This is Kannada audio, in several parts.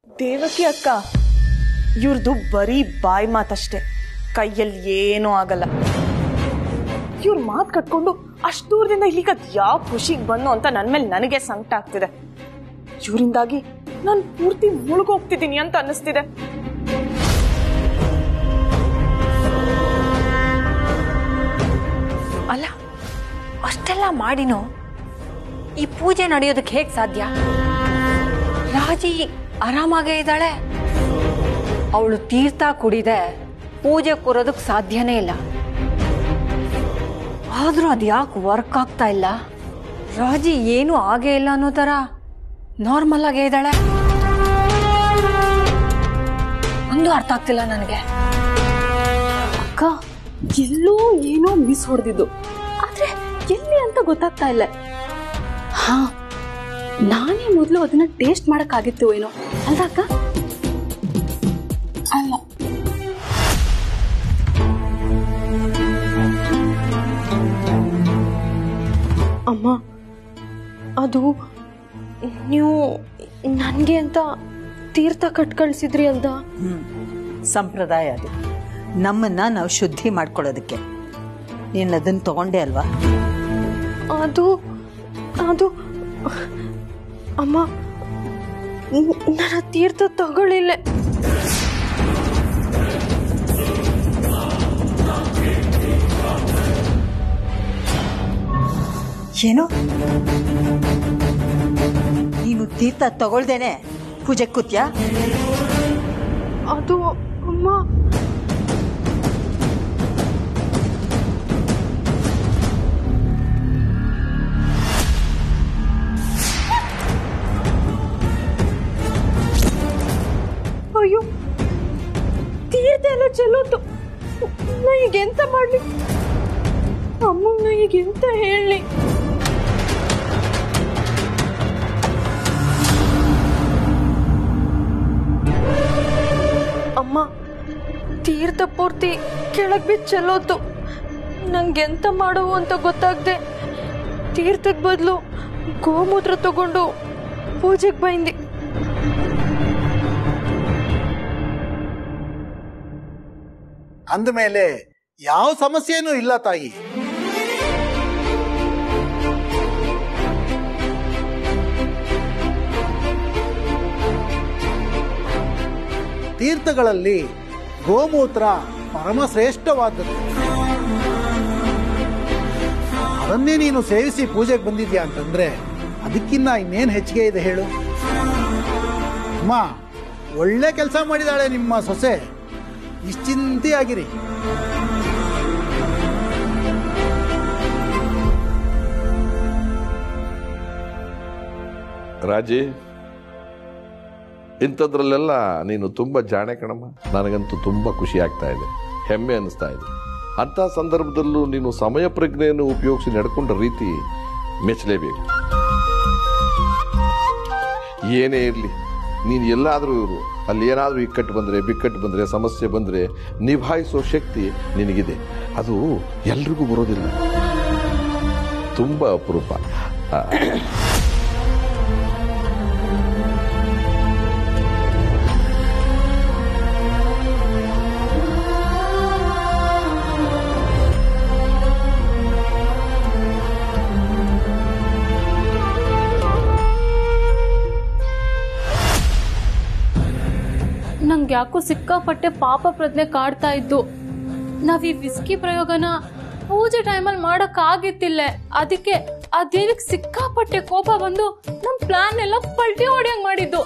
ದೇವಕಿ ಅಕ್ಕ ಇವ್ರದ್ದು ಬರೀ ಬಾಯಿ ಮಾತಷ್ಟೇ ಕೈಯಲ್ಲಿ ಏನೂ ಆಗಲ್ಲ ಇವ್ರ ಮಾತು ಕಟ್ಕೊಂಡು ಅಷ್ಟು ದೂರದಿಂದ ಇಲ್ಲಿಗ ಯಾವ ಖುಷಿಗೆ ಬಂದು ಅಂತ ನನ್ನ ಮೇಲೆ ನನಗೆ ಸಂಕಟ ಆಗ್ತಿದೆ ಇವರಿಂದಾಗಿ ನಾನು ಪೂರ್ತಿ ಮುಳುಗೋಗ್ತಿದ್ದೀನಿ ಅಂತ ಅನ್ನಿಸ್ತಿದೆ ಅಲ್ಲ ಅಷ್ಟೆಲ್ಲ ಮಾಡಿನೋ ಈ ಪೂಜೆ ನಡೆಯೋದಕ್ಕೆ ಹೇಗೆ ಸಾಧ್ಯ ರಾಜಿ ಆರಾಮಾಗೇ ಇದ್ದಾಳೆ ಅವಳು ತೀರ್ಥ ಕುಡಿದೆ ಪೂಜೆ ಕೂರೋದಕ್ಕೆ ಸಾಧ್ಯನೇ ಇಲ್ಲ ಆದ್ರೂ ಅದು ಯಾಕೆ ವರ್ಕ್ ಆಗ್ತಾ ಇಲ್ಲ ರಾಜಿ ಏನೂ ಆಗೇ ಇಲ್ಲ ಅನ್ನೋ ಥರ ನಾರ್ಮಲ್ ಆಗೇ ಇದ್ದಾಳೆ ಒಂದು ಅರ್ಥ ಆಗ್ತಿಲ್ಲ ನನಗೆ ಅಕ್ಕ ಎಲ್ಲೋ ಏನೋ ಮಿಸ್ ಹೊಡೆದಿದ್ದು ಆದ್ರೆ ಎಲ್ಲಿ ಅಂತ ಗೊತ್ತಾಗ್ತಾ ಇಲ್ಲ ಹಾ ನಾನೇ ಮೊದಲು ಅದನ್ನ ಟೇಸ್ಟ್ ಮಾಡಕ್ಕಾಗಿತ್ತು ಏನೋ ಅಲ್ವಾ ಅಕ್ಕ ಅಲ್ಲ ಅಮ್ಮ ಅದು ನೀವು ನನಗೆ ಅಂತ ತೀರ್ಥ ಕಟ್ ಕಳ್ಸಿದ್ರಿ ಅಲ್ದಾ ಹ್ಮ್ ಸಂಪ್ರದಾಯ ಅದು ನಮ್ಮನ್ನ ನಾವು ಶುದ್ಧಿ ಮಾಡ್ಕೊಳ್ಳೋದಕ್ಕೆ ನೀನು ಅದನ್ನ ತಗೊಂಡೆ ಅಲ್ವಾ ಅದು ಅದು ಅಮ್ಮ ನ- ನನ್ನ ತೀರ್ಥ ತಗೊಳ್ಳಿಲ್ಲ ಏನು ನೀನು ತೀರ್ಥ ತಗೊಳ್ದೇನೆ ಪೂಜೆ ಕೂತ್ಯಾ ಅದು ಅಮ್ಮ ಅಯ್ಯೋ ತೀರ್ಥ ಎಲ್ಲ ಚೆಲ್ಲೋತು ನಾ ಈಗ ಎಂತ ಮಾಡ್ಲಿ ಅಮ್ಮನ ಈಗ ಎಂತ ಹೇಳಿ ಅಮ್ಮ ತೀರ್ಥ ಪೂರ್ತಿ ಕೆಳಗ್ ಬಿದ್ದು ಚೆಲ್ಲೋತು ನಂಗೆ ಎಂತ ಮಾಡುವು ಅಂತ ಗೊತ್ತಾಗ್ದೆ ತೀರ್ಥದ ಬದಲು ಗೋಮೂತ್ರ ತಗೊಂಡು ಪೂಜೆಗೆ ಬೈಂದಿ ಅಂದಮೇಲೆ ಯಾವ ಸಮಸ್ಯೆನೂ ಇಲ್ಲ ತಾಯಿ ತೀರ್ಥಗಳಲ್ಲಿ ಗೋಮೂತ್ರ ಪರಮ ಶ್ರೇಷ್ಠವಾದದ್ದು ಅದನ್ನೇ ನೀನು ಸೇವಿಸಿ ಪೂಜೆಗೆ ಬಂದಿದ್ಯಾ ಅಂತಂದ್ರೆ ಅದಕ್ಕಿನ್ನ ಇನ್ನೇನು ಹೆಚ್ಚಿಗೆ ಇದೆ ಹೇಳು ಅಮ್ಮ ಒಳ್ಳೆ ಕೆಲಸ ಮಾಡಿದಾಳೆ ನಿಮ್ಮ ಸೊಸೆ ನಿಶ್ಚಿಂತೆಯಾಗಿರಿ ರಾಜಿ ಇಂಥದ್ರಲ್ಲೆಲ್ಲ ನೀನು ತುಂಬ ಜಾಣೆ ಕಣಮ್ಮ ನನಗಂತೂ ತುಂಬ ಖುಷಿ ಆಗ್ತಾ ಇದೆ ಹೆಮ್ಮೆ ಅನ್ನಿಸ್ತಾ ಇದೆ ಅಂಥ ಸಂದರ್ಭದಲ್ಲೂ ನೀನು ಸಮಯ ಪ್ರಜ್ಞೆಯನ್ನು ಉಪಯೋಗಿಸಿ ನಡ್ಕೊಂಡ ರೀತಿ ಮೆಚ್ಚಲೇಬೇಕು ಏನೇ ಇರಲಿ ನೀನು ಎಲ್ಲಾದರೂ ಇರು ಅಲ್ಲಿ ಏನಾದರೂ ಇಕ್ಕಟ್ಟು ಬಂದರೆ ಬಿಕ್ಕಟ್ಟು ಬಂದರೆ ಸಮಸ್ಯೆ ಬಂದರೆ ನಿಭಾಯಿಸೋ ಶಕ್ತಿ ನಿನಗಿದೆ ಅದು ಎಲ್ರಿಗೂ ಬರೋದಿಲ್ಲ ತುಂಬ ಅಪರೂಪ ಆ, ನಂಗೆ ಯಾಕೋ ಸಿಕ್ಕಾಪಟ್ಟೆ ಪಾಪ ಪ್ರಜ್ಞೆ ಕಾಡ್ತಾ ಇದ್ದು ನಾವ್ ಈ ವಿಸ್ಕಿ ಪ್ರಯೋಗನ ಪೂಜೆ ಟೈಮಲ್ಲಿ ಮಾಡಕ್ ಆಗಿತ್ತಿಲ್ಲ ಅದಕ್ಕೆ ಆ ದೇವಿಗೆ ಸಿಕ್ಕಾಪಟ್ಟೆ ಕೋಪ ಬಂದು ನಮ್ ಪ್ಲಾನ್ ಎಲ್ಲ ಪಲ್ಟಿ ಹೊಡ್ಯಂಗ್ ಮಾಡಿದ್ದು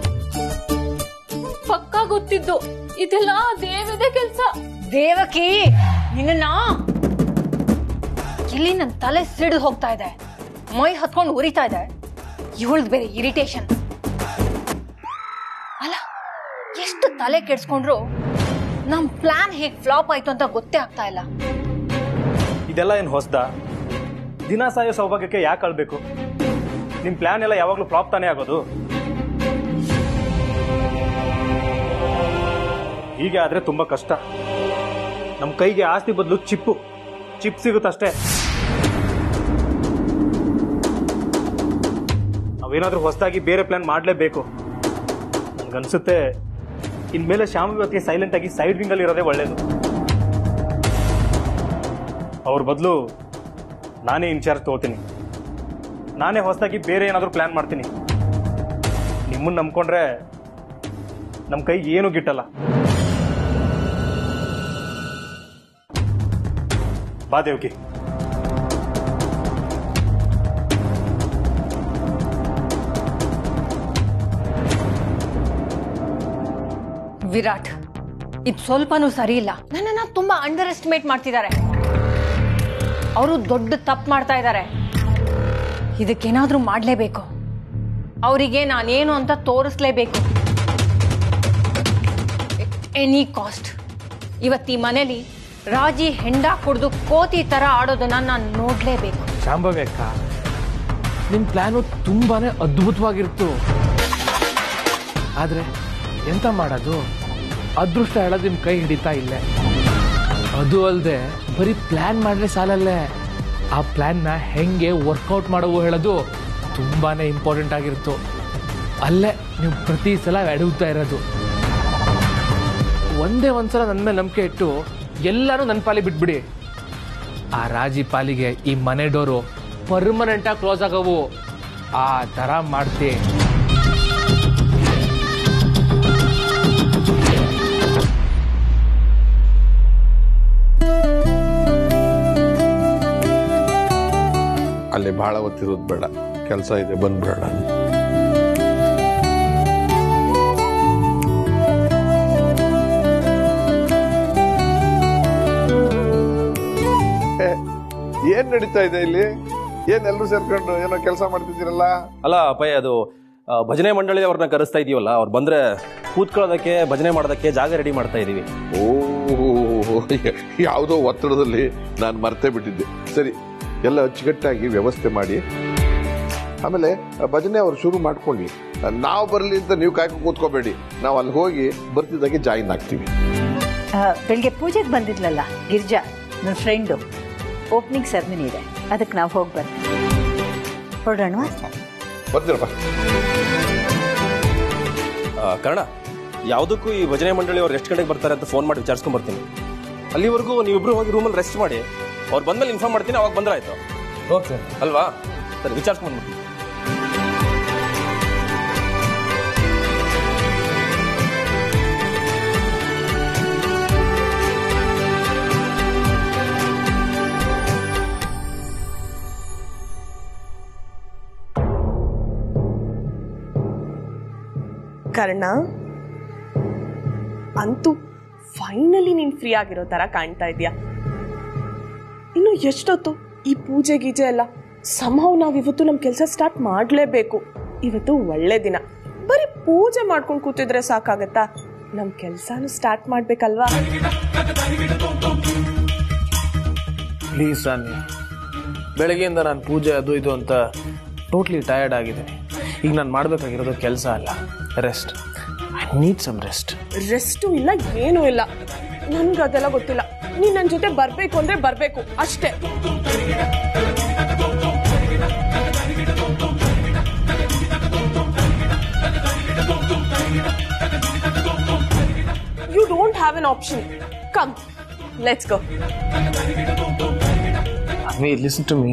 ಪಕ್ಕಾ ಗೊತ್ತಿದ್ದು ಇದೆಲ್ಲ ಆ ದೇವಿದೆ ಕೆಲ್ಸ ದೇವಕಿ ನಿನ್ನ ಇಲ್ಲಿ ನನ್ನ ತಲೆ ಸಿಡಿದು ಹೋಗ್ತಾ ಇದೆ ಮೈ ಹತ್ಕೊಂಡು ಉರಿತಾ ಇದೆ ಇವಳ್ದು ಬೇರೆ ಇರಿಟೇಷನ್ ಅಲ್ಲ ಎಷ್ಟು ತಲೆ ಕೆಡ್ಸ್ಕೊಂಡ್ರು ನಮ್ ಪ್ಲಾನ್ ಹೇಗ್ ಫ್ಲಾಪ್ ಆಯ್ತು ಅಂತ ಗೊತ್ತೇ ಆಗ್ತಾ ಇಲ್ಲ ಇದೆಲ್ಲ ಏನು ಹೊಸ್ದ ದಿನ ಸಾಯೋ ಸೌಭಾಗ್ಯಕ್ಕೆ ಯಾಕೆ ಅಳ್ಬೇಕು ನಿಮ್ಮ ಪ್ಲಾನ್ ಎಲ್ಲ ಯಾವಾಗಲೂ ಫ್ಲಾಪ್ ತಾನೇ ಆಗೋದು ಹೀಗೆ ಆದ್ರೆ ತುಂಬಾ ಕಷ್ಟ ನಮ್ಮ ಕೈಗೆ ಆಸ್ತಿ ಬದಲು ಚಿಪ್ಪು ಚಿಪ್ ಸಿಗುತ್ತಷ್ಟೇ ನಾವೇನಾದ್ರೂ ಹೊಸದಾಗಿ ಬೇರೆ ಪ್ಲಾನ್ ಮಾಡಲೇಬೇಕು ನನಗನ್ಸುತ್ತೆ ಇನ್ಮೇಲೆ ಶ್ಯಾಮ್ ಇವತ್ತಿಗೆ ಸೈಲೆಂಟ್ ಆಗಿ ಸೈಡ್ ವಿಂಗಲ್ಲಿ ಇರೋದೇ ಒಳ್ಳೇದು ಅವ್ರ ಬದಲು ನಾನೇ ಇನ್ಚಾರ್ಜ್ ತಗೋತೀನಿ ನಾನೇ ಹೊಸದಾಗಿ ಬೇರೆ ಏನಾದರೂ ಪ್ಲ್ಯಾನ್ ಮಾಡ್ತೀನಿ ನಿಮ್ಮನ್ನು ನಂಬ್ಕೊಂಡ್ರೆ ನಮ್ಮ ಕೈ ಏನು ಗಿಟ್ಟಲ್ಲ ಬಾ ದೇವ್ಕಿ ವಿರಾಟ್ ಇದು ಸ್ವಲ್ಪನೂ ಸರಿ ಇಲ್ಲ ನನ್ನನ್ನು ತುಂಬಾ ಅಂಡರ್ ಎಸ್ಟಿಮೇಟ್ ಮಾಡ್ತಿದ್ದಾರೆ ಅವರು ದೊಡ್ಡ ತಪ್ಪು ಮಾಡ್ತಾ ಇದ್ದಾರೆ ಇದಕ್ಕೇನಾದ್ರೂ ಮಾಡಲೇಬೇಕು ಅವರಿಗೆ ನಾನೇನು ಅಂತ ತೋರಿಸ್ಲೇಬೇಕು ಎನಿ ಕಾಸ್ಟ್ ಇವತ್ತು ಈ ಮನೇಲಿ ರಾಜಿ ಹೆಂಡ ಕುಡ್ದು ಕೋತಿ ತರ ಆಡೋದನ್ನ ನಾನು ನೋಡ್ಲೇಬೇಕು ಶಾಂಭವಿ ಅಕ್ಕ ನಿಮ್ಮ ಪ್ಲ್ಯಾನು ತುಂಬಾನೇ ಅದ್ಭುತವಾಗಿತ್ತು ಆದರೆ ಎಂತ ಮಾಡೋದು ಅದೃಷ್ಟ ಹೇಳೋದು ನಿಮ್ಮ ಕೈ ಹಿಡಿತಾ ಇಲ್ಲೇ ಅದು ಅಲ್ಲದೆ ಬರೀ ಪ್ಲ್ಯಾನ್ ಮಾಡಿದ್ರೆ ಸಾಲಲ್ಲೇ ಆ ಪ್ಲ್ಯಾನ್ನ ಹೆಂಗೆ ವರ್ಕೌಟ್ ಮಾಡೋವು ಹೇಳೋದು ತುಂಬಾನೇ ಇಂಪಾರ್ಟೆಂಟ್ ಆಗಿತ್ತು ಅಲ್ಲೇ ನೀವು ಪ್ರತಿ ಸಲ ಎಡವುತ್ತಾ ಇರೋದು ಒಂದೇ ಒಂದ್ಸಲ ನನ್ನ ಮೇಲೆ ನಂಬಿಕೆ ಇಟ್ಟು ಎಲ್ಲರೂ ನನ್ನ ಪಾಲಿಗೆ ಬಿಟ್ಬಿಡಿ ಆ ರಾಜಿ ಪಾಲಿಗೆ ಈ ಮನೆ ಡೋರು ಪರ್ಮನೆಂಟಾಗಿ ಕ್ಲೋಸ್ ಆಗವು ಆ ಥರ ಮಾಡ್ತಿ ಅಲ್ಲಿ ಬಹಳ ಹೊತ್ತಿರೋದು ಬೇಡ ಕೆಲಸ ಇದೆ ಬಂದ್ಬಿಡೋಣ ಏ, ಏನ್ ನಡೀತಾ ಇದೆ ಇಲ್ಲಿ ಏನ್ ಎಲ್ಲರೂ ಸೇರ್ಕೊಂಡು ಏನೋ ಕೆಲಸ ಮಾಡ್ತಿದ್ದೀರಲ್ಲ ಅಲ್ಲ ಅಪ್ಪಯ್ಯ ಅದು ಆ, ಭಜನೆ ಮಂಡಳಿ ಅವ್ರನ್ನ ಕರೆಸ್ತಾ ಇದೀವಲ್ಲ ಅವ್ರು ಬಂದ್ರೆ ಕೂತ್ಕೊಳ್ಳೋದಕ್ಕೆ ಭಜನೆ ಮಾಡೋದಕ್ಕೆ ಜಾಗ ರೆಡಿ ಮಾಡ್ತಾ ಇದೀವಿ ಓ ಯಾವುದೋ ಒತ್ತಡದಲ್ಲಿ ನಾನು ಮರ್ತೇ ಬಿಟ್ಟಿದ್ದೆ ಸರಿ ಎಲ್ಲ ಅಚ್ಚುಕಟ್ಟಾಗಿ ವ್ಯವಸ್ಥೆ ಮಾಡಿ ಆಮೇಲೆ ಆ, ಭಜನೆ ಅವ್ರು ಶುರು ಮಾಡ್ಕೊಳ್ಳಿ ನಾವು ಬರಲಿ ಅಂತ ನೀವು ಕಾಯ್ಕೊಂಡು ಕೂತ್ಕೋಬೇಡಿ ನಾವು ಅಲ್ಲಿ ಹೋಗಿ ಬರ್ತಿದ್ದಾಗೆ ಜಾಯಿನ್ ಆಗ್ತೀವಿ ಆ, ಬೆಳಿಗ್ಗೆ ಪೂಜೆಗೆ ಬಂದಿದ್ಲಲ್ಲ ಗಿರ್ಜಾ ನನ್ನ ಫ್ರೆಂಡು ಓಪನಿಂಗ್ ಸೆರೆಮನಿ ಇದೆ ಅದಕ್ಕೆ ನಾವು ಹೋಗಿ ಬರ್ತೀವಿ ಹೊರಡೋಣ ಬರ್ತೀರಪ್ಪ ಆ, ಕರ್ಣ ಯಾವುದಕ್ಕೂ ಈ ಭಜನೆ ಮಂಡಳಿ ಅವ್ರು ಎಷ್ಟು ಗಂಟೆಗೆ ಬರ್ತಾರೆ ಅಂತ ಫೋನ್ ಮಾಡಿ ವಿಚಾರಿಸ್ಕೊಂಡ್ ಬರ್ತೀನಿ ಅಲ್ಲಿವರೆಗೂ ನೀವಿಬ್ರು ಹೋಗಿ ರೂಮಲ್ಲಿ ರೆಸ್ಟ್ ಮಾಡಿ ಅವ್ರು ಬಂದ್ಮೇಲೆ ಇನ್ಫಾರ್ಮ್ ಮಾಡ್ತೀನಿ ಅವಾಗ ಬಂದ್ರಾಯ್ತು ಓಕೆ ಅಲ್ವಾ ಸರಿ ವಿಚಾರಿಸ್ಕೊಂಡು ಬರ್ತೀನಿ ಕರ್ಣ ಅಂತೂ ಫೈನಲಿ ನೀನ್ ಫ್ರೀ ಆಗಿರೋ ತರ ಕಾಣ್ತಾ ಇದೀಯ ಇನ್ನು ಎಷ್ಟೊತ್ತು ಈ ಪೂಜೆ ಗೀಜೆ ಎಲ್ಲ ಸಂಭವ್ ನಾವ್ ಇವತ್ತು ನಮ್ ಕೆಲಸ ಸ್ಟಾರ್ಟ್ ಮಾಡ್ಲೇಬೇಕು ಇವತ್ತು ಒಳ್ಳೆ ದಿನ ಬರೀ ಪೂಜೆ ಮಾಡ್ಕೊಂಡು ಕೂತಿದ್ರೆ ಸಾಕಾಗತ್ತಾ ನಮ್ ಕೆಲ್ಸಾನು ಸ್ಟಾರ್ಟ್ ಮಾಡ್ಬೇಕಲ್ವಾ ಪ್ಲೀಸ್ ರಾನಿ ಬೆಳಗ್ಗೆಯಿಂದ ನಾನು ಪೂಜೆ ಅದು ಇದು ಅಂತ ಟೋಟ್ಲಿ ಟಯರ್ಡ್ ಆಗಿದ್ದೀನಿ ಈಗ ನಾನು ಮಾಡಬೇಕಾಗಿರೋದು ಕೆಲಸ ಅಲ್ಲ rest I need some rest rest ಇಲ್ಲ ಏನೂ ಇಲ್ಲ ನನ್ಗೆ ಅದೆಲ್ಲ ಗೊತ್ತಿಲ್ಲ ನೀನ್ ನನ್ನ ಜೊತೆ ಬರ್ಬೇಕು ಅಂದ್ರೆ ಬರ್ಬೇಕು ಅಷ್ಟೇ you don't have an option come let's go me listen to me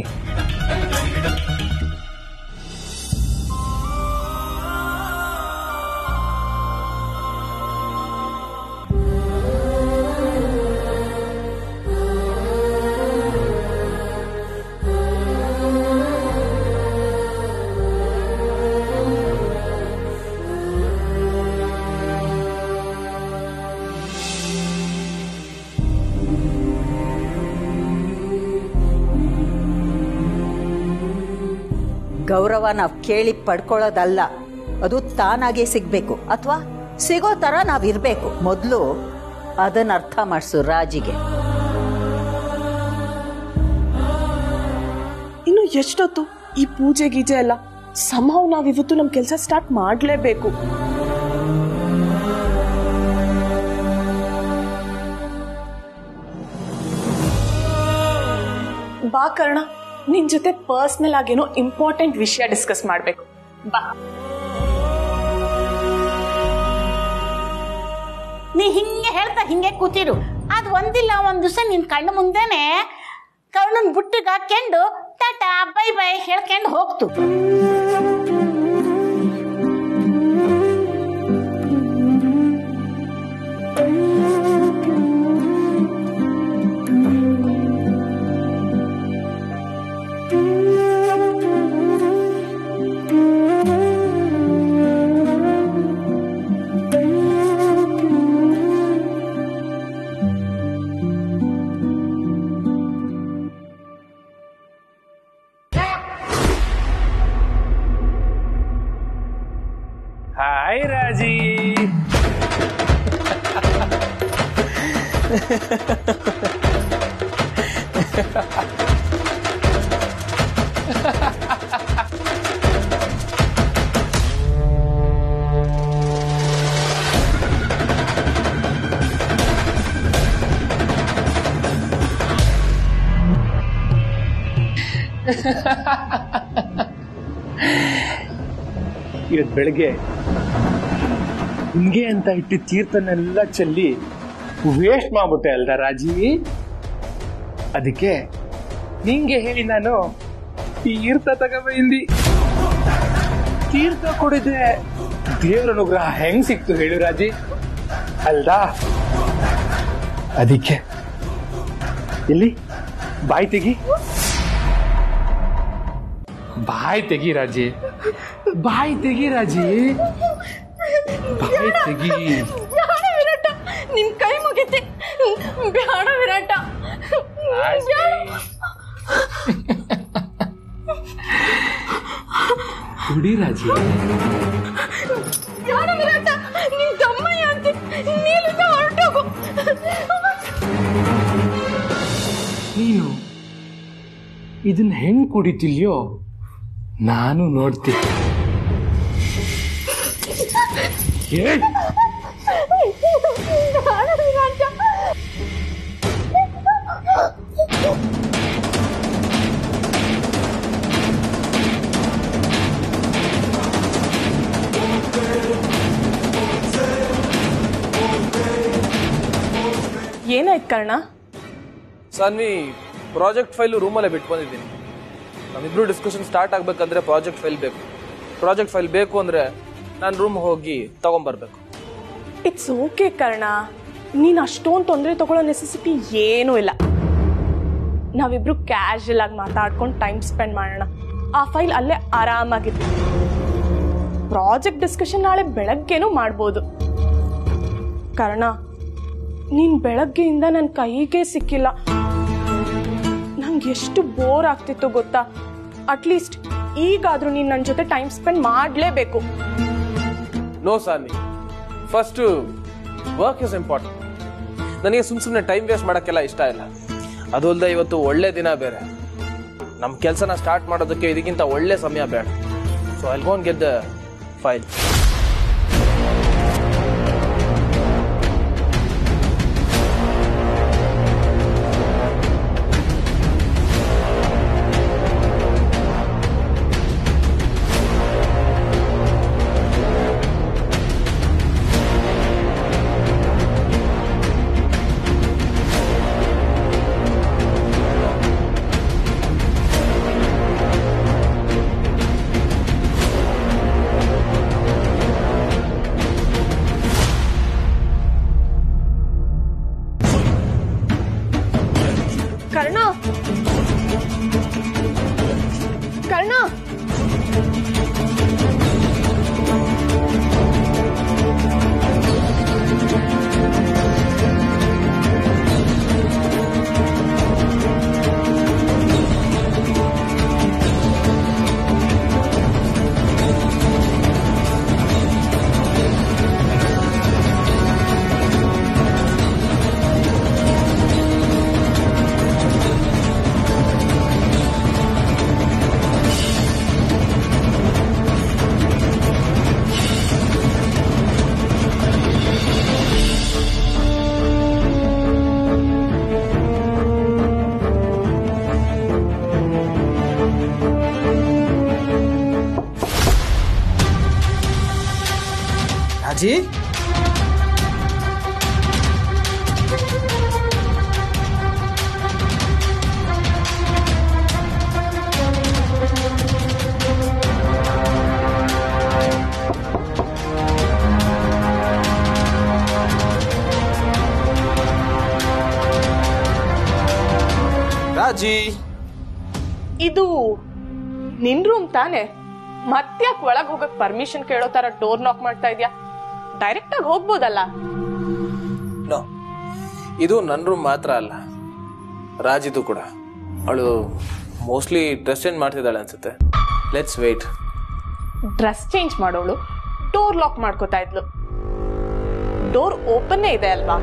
ಗೌರವ ನಾವು ಕೇಳಿ ಪಡ್ಕೊಳ್ಳೋದಲ್ಲ ಅದು ತಾನಾಗೇ ಸಿಗ್ಬೇಕು ಅಥವಾ ಸಿಗೋ ಥರ ನಾವಿರ್ಬೇಕು ಮೊದಲು ಅದನ್ನ ಅರ್ಥ ಮಾಡಿಸು ರಾಜಿಗೆ ಇನ್ನು ಎಷ್ಟೊತ್ತು ಈ ಪೂಜೆ ಗೀಜೆ ಎಲ್ಲ ಸಂಭವ್ ನಾವ್ ಇವತ್ತು ನಮ್ ಕೆಲಸ ಸ್ಟಾರ್ಟ್ ಮಾಡ್ಲೇಬೇಕು ಬಾ ಕರ್ಣ ನಿನ್ ಜೊತೆ ಪರ್ಸನಲ್ ಆಗೇನೋ ಇಂಪಾರ್ಟೆಂಟ್ ವಿಷಯ ಡಿಸ್ಕಸ್ ಮಾಡ್ಬೇಕು ಬಾ ನೀ ಹಿಂಗೆ ಹೇಳ್ತಾ ಹಿಂಗೆ ಕೂತಿರು ಅದು ಒಂದಿಲ್ಲ ಒಂದು ದಿವಸ ನಿನ್ನ ಕಣ್ಣು ಮುಂದೆನೆ ಕರ್ಣನ್ ಬುಟ್ಟಿಗೆ ಹಾಕ್ಕೊಂಡು ಟಾಟಾ ಬೈ ಬೈ ಹೇಳ್ಕೊಂಡು ಹೋಗ್ತು ಹಾಯ್ ರಾಜಿ ಇವತ್ತು ಬೆಳಗ್ಗೆ ನಿಮ್ಗೆ ಅಂತ ಇಟ್ಟು ತೀರ್ಥನೆಲ್ಲ ಚೆಲ್ಲಿ ವೇಸ್ಟ್ ಮಾಡ್ಬಿಟ್ಟೆ ಅಲ್ದ ರಾಜಿ ಅದಕ್ಕೆ ನಿಂಗೆ ಹೇಳಿ ನಾನು ತೀರ್ಥ ತಗೊಂಬಂದಿ ತೀರ್ಥ ಕೊಡಿದೆ ದೇವರ ಅನುಗ್ರಹ ಹೆಂಗ್ ಸಿಕ್ತು ಹೇಳು ರಾಜಿ ಅಲ್ದಾ ಅದಕ್ಕೆ ಇಲ್ಲಿ ಬಾಯಿ ತೆಗಿ ಬಾಯಿ ತೆಗಿ ರಾಜಿ ಬಾಯಿ ತೆಗಿ ರಾಜಿ ಬಾಯಿ ತೆಗಿ ಬೇಡ ವಿರಾಟ ನಿನ್ ಕೈ ಮುಗಿತೆ ಬೇಡ ವಿರಾಟ ಕುಡಿ ರಾಜಿ ಬೇಡ ವಿರಾಟ ನೀನ್ ದಮ್ಮಯ್ಯ ಅಂತ ನೀಲಿಂದ ಹೊರಟೋಗು ನೀನು ಇದನ್ನ ಹೆಂಗ್ ಕುಡಿತಿಲ್ಯೋ ನಾನು ನೋಡ್ತೀನಿ ಏಯ್! ಬೇಡ ವಿರಾಟ ಏನಾಯ್ತು ಕರ್ಣ ಸಾನ್ವಿ ಪ್ರಾಜೆಕ್ಟ್ ಫೈಲು ರೂಮಲ್ಲೇ ಬಿಟ್ಟು ಬಂದಿದ್ದೀನಿ ನಮ್ಮಿಬ್ರು ಡಿಸ್ಕಷನ್ ಸ್ಟಾರ್ಟ್ ಆಗ್ಬೇಕಂದ್ರೆ ಪ್ರಾಜೆಕ್ಟ್ ಫೈಲ್ ಬೇಕು ಪ್ರಾಜೆಕ್ಟ್ ಫೈಲ್ ಬೇಕು ಅಂದ್ರೆ ನಾನು ರೂಮ್ ಹೋಗಿ ತಗೊಂಬರ್ಬೇಕು ಇಟ್ಸ್ ಓಕೆ ಕರ್ಣ ನೀನು ಅಷ್ಟೊಂದು ತೊಂದರೆ ತಗೊಳ್ಳೋ ನೆಸೆಸಿಟಿ ಏನೂ ಇಲ್ಲ ನಾವಿಬ್ರು ಕ್ಯಾಶುಯಲ್ ಆಗಿ ಮಾತಾಡ್ಕೊಂಡು ಟೈಮ್ ಸ್ಪೆಂಡ್ ಮಾಡೋಣ ಆ ಫೈಲ್ ಅಲ್ಲೇ ಆರಾಮಾಗಿತ್ತು ಪ್ರಾಜೆಕ್ಟ್ ಡಿಸ್ಕಷನ್ ನಾಳೆ ಬೆಳಗ್ಗೆನೂ ಮಾಡ್ಬೋದು ಕರ್ಣ ನೀನು ಬೆಳಗ್ಗೆಯಿಂದ ನನ್ನ ಕೈಗೆ ಸಿಕ್ಕಿಲ್ಲ ನಂಗೆ ಎಷ್ಟು ಬೋರ್ ಆಗ್ತಿತ್ತು ಗೊತ್ತಾ ಅಟ್ಲೀಸ್ಟ್ ಈಗಾದ್ರೂ ನೀನು ನನ್ನ ಜೊತೆ ಟೈಮ್ ಸ್ಪೆಂಡ್ ಮಾಡಲೇಬೇಕು no Saanvi first work is important ನನಗೆ ಸುಮ್ ಸುಮ್ಮನೆ ಟೈಮ್ ವೇಸ್ಟ್ ಮಾಡೋಕ್ಕೆಲ್ಲ ಇಷ್ಟ ಇಲ್ಲ ಅದು ಅಲ್ಲದೆ ಇವತ್ತು ಒಳ್ಳೆ ದಿನ ಬೇರೆ ನಮ್ಮ ಕೆಲಸನ ಸ್ಟಾರ್ಟ್ ಮಾಡೋದಕ್ಕೆ ಇದಕ್ಕಿಂತ ಒಳ್ಳೆ ಸಮಯ ಬೇಡ so I gonna get the file Karna Karna Raji Raji ಇದು ನಿನ್ ರೂಮ್ ತಾನೆ ಮತ್ತ್ಯಾಕ್ ಒಳಗ್ ಹೋಗಕ್ ಪರ್ಮಿಷನ್ ಕೇಳೋ ತರ ಡೋರ್ ನಾಕ್ ಮಾಡ್ತಾ ಇದ್ಯಾ ಡೈರೆಕ್ಟ್ ಆಗಿ ಹೋಗ್ಬೋದಲ್ಲ ನೋ ಇದು ನನ್ನ ರೂಮ್ ಮಾತ್ರ ಅಲ್ಲ ರಾಜಿದು ಕೂಡ ಅವಳು ಮೋಸ್ಟ್ಲಿ ಡ್ರೆಸ್ ಚೇಂಜ್ ಮಾಡ್ತಿದ್ದಾಳೆ ಅನ್ಸುತ್ತೆ ಲೆಟ್ಸ್ ವೇಟ್ ಡ್ರೆಸ್ ಚೇಂಜ್ ಮಾಡೋಳು ಡೋರ್ ಲಾಕ್ ಮಾಡ್ಕೋತಾ ಇದ್ಲು ಡೋರ್ ಓಪನ್ನೇ ಇದೆ ಅಲ್ವಾ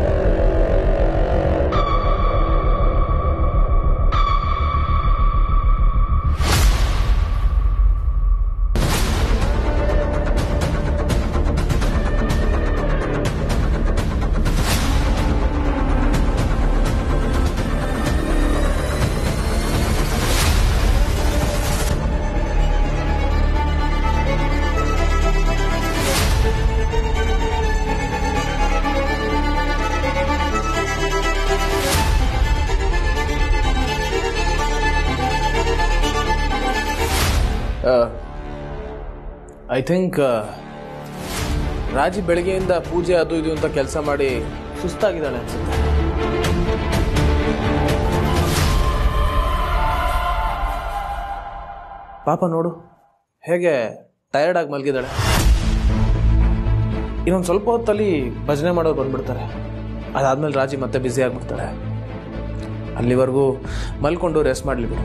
ಐ ಥಿಂಕ್ ರಾಜಿ ಬೆಳಗ್ಗೆಯಿಂದ ಪೂಜೆ ಅದು ಇದು ಅಂತ ಕೆಲಸ ಮಾಡಿ ಸುಸ್ತಾಗಿದ್ದಾಳೆ ಅನ್ಸುತ್ತೆ ಪಾಪ ನೋಡು ಹೇಗೆ ಟಯರ್ಡ್ ಆಗಿ ಮಲಗಿದ್ದಾಳೆ ಇನ್ನೊಂದು ಸ್ವಲ್ಪ ಹೊತ್ತಲ್ಲಿ ಭಜನೆ ಮಾಡೋರು ಬಂದ್ಬಿಡ್ತಾರೆ ಅದಾದ್ಮೇಲೆ ರಾಜಿ ಮತ್ತೆ ಬ್ಯುಸಿ ಆಗ್ಬಿಡ್ತಾಳೆ ಅಲ್ಲಿವರೆಗೂ ಮಲ್ಕೊಂಡು ರೆಸ್ಟ್ ಮಾಡಲಿ ಬಿಡು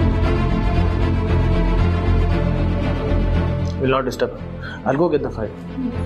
will not disturb I'll go get the file.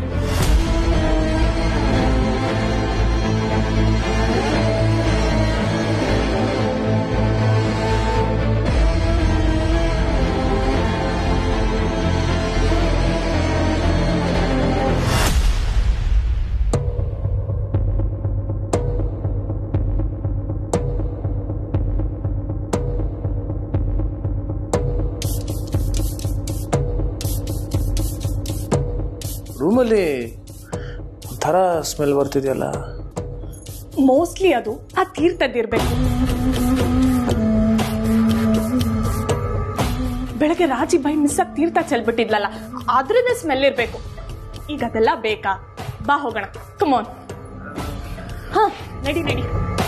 ರೂಮಲ್ಲಿ ಒಂಥರ ಸ್ಮೆಲ್ ಬರ್ತಿದೆಯಲ್ಲ ಮೋಸ್ಟ್ಲಿ ಅದು ಆ ತೀರ್ಥದ್ದಿರ್ಬೇಕು ಬೆಳಗ್ಗೆ ರಾಜಿ ಬೈ ಮಿಸ್ ಆಗಿ ತೀರ್ಥ ಚೆಲ್ಬಿಟ್ಟಿದ್ಲಲ್ಲ ಅದ್ರದ್ದೇ ಸ್ಮೆಲ್ ಇರ್ಬೇಕು ಈಗ ಅದೆಲ್ಲ ಬೇಕಾ ಬಾ ಹೋಗೋಣ ಕಮೋನ್ ಹಾ ನಡಿ ನಡಿ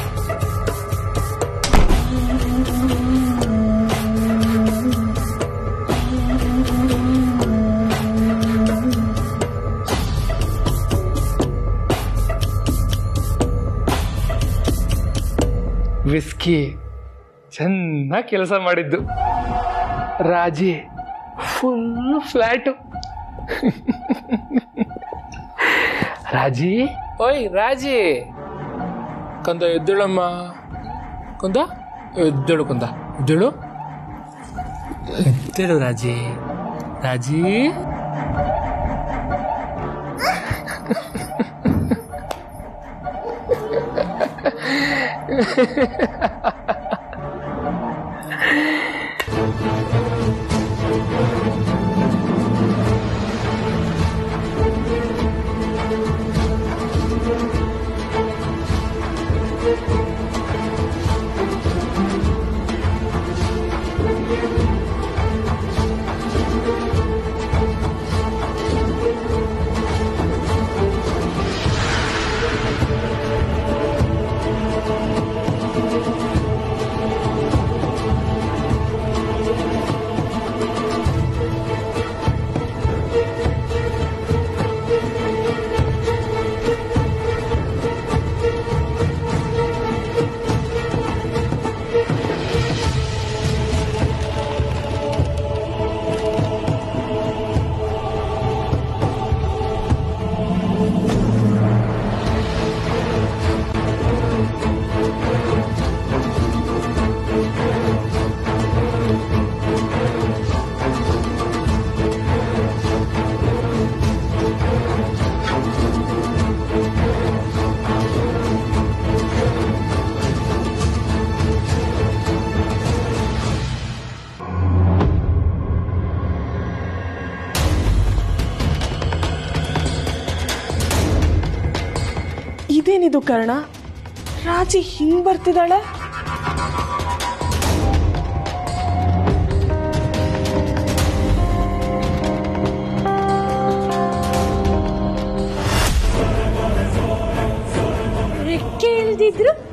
ವಿಸ್ಕಿ ಚೆನ್ನಾಗಿ ಕೆಲಸ ಮಾಡಿದ್ದು ರಾಜಿ ಫುಲ್ ಫ್ಲ್ಯಾಟು ರಾಜಿ ಓಯ್ ರಾಜಿ ಕಂದ ಎದ್ದೇಳಮ್ಮ ಕಂದ ಎದ್ದೇಳು ಕಂದ ಎದ್ದೇಳು ಎದ್ದೇಳು ರಾಜಿ ರಾಜಿ ಇದೇನಿದು ಕರ್ಣ ರಾಜಿ ಹಿಂಗ್ ಬರ್ತಿದ್ದಾಳೆ ರೆಕ್ಕೆ ಇಲ್ದಿದ್ರು